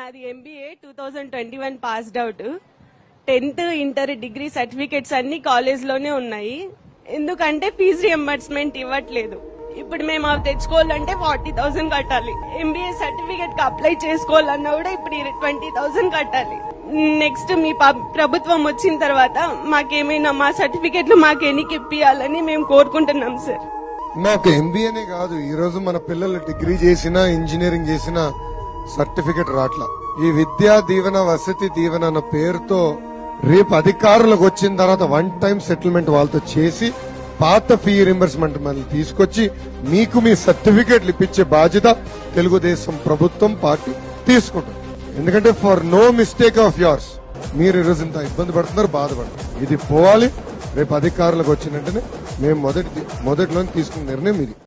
నాది MBA two thousand twenty one passed out tenth inter degree certificates అన్ని college లోనే ఉన్నాయి ఎందుకంటే ఫీజు రియంబర్స్మెంట్ ఇవ్వట్లేదు ఇప్పుడు మేము అవి తెచ్చుకోవాలంటే ఫార్టీ థౌసండ్ కట్టాలి ఎంబీఏ సర్టిఫికెట్ కి అప్లై చేసుకోవాలన్నా కూడా ఇప్పుడు ట్వంటీ థౌసండ్ కట్టాలి నెక్స్ట్ మీ పబ్- ప్రభుత్వం వచ్చిన తర్వాత మాకేమైనా మా సర్టిఫికెట్లు మాకు ఎన్నికి ఇప్పియాలని మేము కోరుకుంటున్నాం సార్ మాకు ఎంబీఏనే కాదు ఈ రోజు మన పిల్లలు డిగ్రీ చేసినా ఇంజనీరింగ్ చేసినా సర్టిఫికెట్ రాట్లా ఈ విద్యా దీవెన వసతి దీవెన అన్న పేరుతో రేపు అధికారులకు వచ్చిన తర్వాత వన్ టైం సెటిల్మెంట్ వాళ్ళతో చేసి పాత ఫీ రింబర్స్మెంట్ మళ్ళీ తీసుకొచ్చి మీకు మీ సర్టిఫికెట్లు ఇప్పించే బాధ్యత తెలుగుదేశం ప్రభుత్వం పార్టీ తీసుకుంటుంది ఎందుకంటే for no mistake of yours మీరు ఈరోజు ఇంత ఇబ్బంది పడుతున్నారు బాధపడుతున్నారు ఇది పోవాలి రేపు అధికారులకు వచ్చిన వెంటనే మేము మొదటి మొదటిలో తీసుకున్న నిర్ణయం ఇది